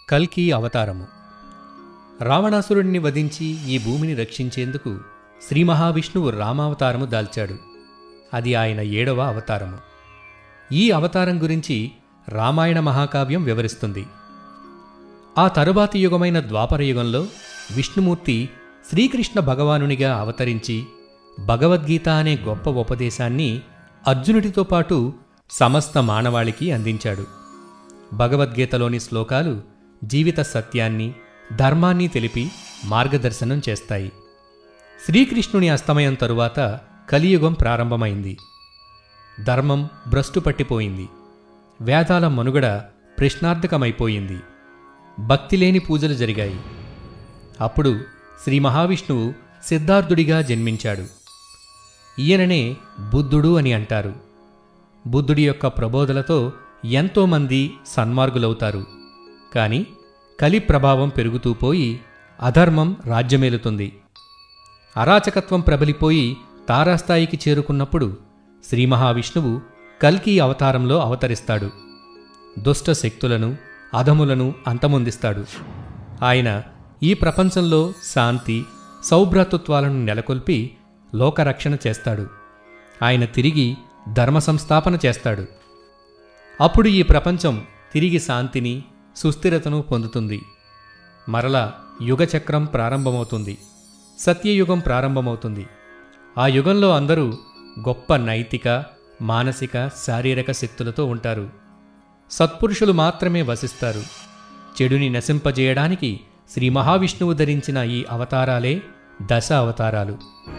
కల్కి అవతారము రావణాసురుడిని వధించి ఈ భూమిని రక్షించేందుకు శ్రీ మహావిష్ణువు రామావతారము దాల్చాడు అది ఆయన ఏడవ అవతారము ఈ అవతారం గురించి రామాయణ మహాకావ్యం వివరిస్తుంది ఆ తరువాతి యుగమైన ద్వాపర యుగంలో విష్ణుమూర్తి శ్రీకృష్ణ భగవానునిగా అవతరించి భగవద్గీత అనే గొప్ప ఉపదేశాన్ని అర్జునుడితో పాటు సమస్త మానవాళికి అందించాడు భగవద్గీతలోని శ్లోకాలు జీవిత సత్యాన్ని ధర్మాన్ని తెలిపి మార్గదర్శనం చేస్తాయి శ్రీకృష్ణుని అస్తమయం తరువాత కలియుగం ప్రారంభమైంది ధర్మం భ్రష్టు పట్టిపోయింది వేదాల మనుగడ ప్రశ్నార్థకమైపోయింది భక్తిలేని పూజలు జరిగాయి అప్పుడు శ్రీ మహావిష్ణువు సిద్ధార్థుడిగా జన్మించాడు ఈయననే బుద్ధుడు అని అంటారు బుద్ధుడి యొక్క ప్రబోధలతో ఎంతోమంది సన్మార్గులవుతారు కానీ కలి ప్రభావం పెరుగుతూ పోయి అధర్మం రాజ్యమేలుతుంది అరాచకత్వం ప్రబలిపోయి తారాస్థాయికి చేరుకున్నప్పుడు శ్రీ మహావిష్ణువు కల్కి అవతారంలో అవతరిస్తాడు దుష్ట శక్తులను అధములను అంతమొందిస్తాడు ఆయన ఈ ప్రపంచంలో శాంతి సౌభ్రాతృత్వాలను నెలకొల్పి లోకరక్షణ చేస్తాడు ఆయన తిరిగి ధర్మ సంస్థాపన చేస్తాడు అప్పుడు ఈ ప్రపంచం తిరిగి శాంతిని సుస్థిరతను పొందుతుంది మరలా యుగచక్రం ప్రారంభమవుతుంది సత్యయుగం ప్రారంభమవుతుంది ఆ యుగంలో అందరూ గొప్ప నైతిక మానసిక శారీరక శక్తులతో ఉంటారు సత్పురుషులు మాత్రమే వసిస్తారు చెడుని నశింపజేయడానికి శ్రీ మహావిష్ణువు ధరించిన ఈ అవతారాలే దశ అవతారాలు